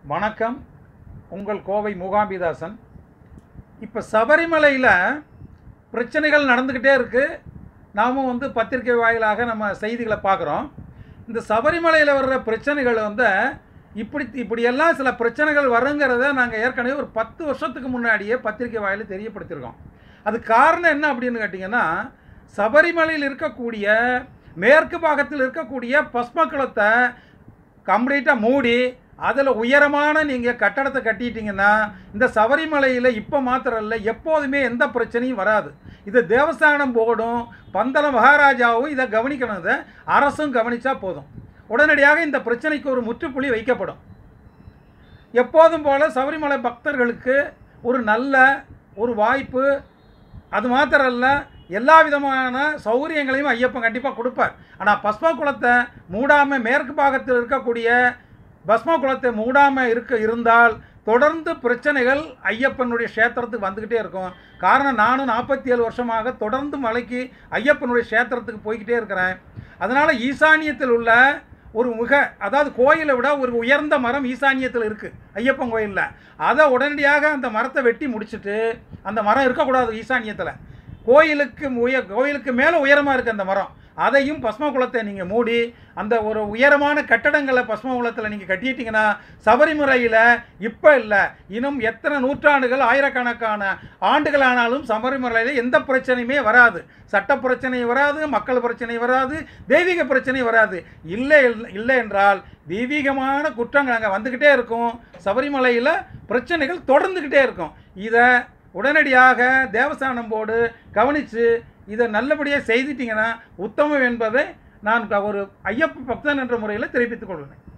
வணக்கம் உங்கள் கோவை மூகாம்பிதாசன் இப்போ சபரிமலையில் பிரச்சனைகள் நடந்துக்கிட்டே இருக்குது நாமும் வந்து பத்திரிகை வாயிலாக நம்ம செய்திகளை பார்க்குறோம் இந்த சபரிமலையில் வர்ற பிரச்சனைகள் வந்து இப்படி இப்படியெல்லாம் சில பிரச்சனைகள் வருங்கிறத நாங்கள் ஏற்கனவே ஒரு பத்து வருஷத்துக்கு முன்னாடியே பத்திரிகை வாயில தெரியப்படுத்தியிருக்கோம் அது காரணம் என்ன அப்படின்னு கேட்டிங்கன்னா சபரிமலையில் இருக்கக்கூடிய மேற்கு பாகத்தில் இருக்கக்கூடிய பஸ்மக்குளத்தை கம்ப்ளீட்டாக மூடி அதில் உயரமான நீங்கள் கட்டடத்தை கட்டிட்டீங்கன்னா இந்த சபரிமலையில் இப்போ மாத்திரம் இல்லை எப்போதுமே எந்த பிரச்சனையும் வராது இது தேவஸ்தானம் போர்டும் பந்தல மகாராஜாவும் இதை கவனிக்கணும் இதை அரசும் கவனித்தா போதும் உடனடியாக இந்த பிரச்சனைக்கு ஒரு முற்றுப்புள்ளி வைக்கப்படும் எப்போதும் போல சபரிமலை பக்தர்களுக்கு ஒரு நல்ல ஒரு வாய்ப்பு அது மாத்திரம் இல்லை எல்லா விதமான சௌகரியங்களையும் ஐயப்பன் கண்டிப்பாக கொடுப்பார் ஆனால் பஸ்ம குளத்தை மூடாமல் மேற்கு பாகத்தில் இருக்கக்கூடிய பஸ்ம குளத்தை மூடாமல் இருக்க இருந்தால் தொடர்ந்து பிரச்சனைகள் ஐயப்பனுடைய க்ஷேத்திரத்துக்கு வந்துக்கிட்டே இருக்கும் காரணம் நானும் நாற்பத்தி ஏழு வருஷமாக தொடர்ந்து மலைக்கு ஐயப்பனுடைய க்ஷேத்திரத்துக்கு போய்கிட்டே இருக்கிறேன் அதனால் ஈசானியத்தில் உள்ள ஒரு மிக அதாவது கோயிலை விட ஒரு உயர்ந்த மரம் ஈசானியத்தில் இருக்குது ஐயப்பன் கோயிலில் அதை உடனடியாக அந்த மரத்தை வெட்டி முடிச்சுட்டு அந்த மரம் இருக்கக்கூடாது ஈசானியத்தில் கோயிலுக்கு உய கோயிலுக்கு மேலே உயரமாக இருக்குது அந்த மரம் அதையும் பஸ்ம குளத்தை நீங்கள் மூடி அந்த ஒரு உயரமான கட்டடங்களை பஸ்ம குளத்தில் நீங்கள் கட்டிட்டீங்கன்னா சபரிமலையில் இப்போ இல்லை இன்னும் எத்தனை நூற்றாண்டுகள் ஆயிரக்கணக்கான ஆண்டுகள் ஆனாலும் சபரிமலையில் எந்த பிரச்சனையுமே வராது சட்ட பிரச்சனை வராது மக்கள் பிரச்சனை வராது தெய்வீக பிரச்சனை வராது இல்லை இல்லை என்றால் தெய்வீகமான குற்றங்கள் அங்கே வந்துக்கிட்டே இருக்கும் சபரிமலையில் பிரச்சனைகள் தொடர்ந்துக்கிட்டே இருக்கும் இதை உடனடியாக தேவஸ்தானம் போர்டு கவனித்து இதை நல்லபடியாக செய்துட்டீங்கன்னா உத்தமம் என்பதை நான் ஒரு ஐயப்ப பக்தன் என்ற முறையில் தெரிவித்துக் கொள்கிறேன்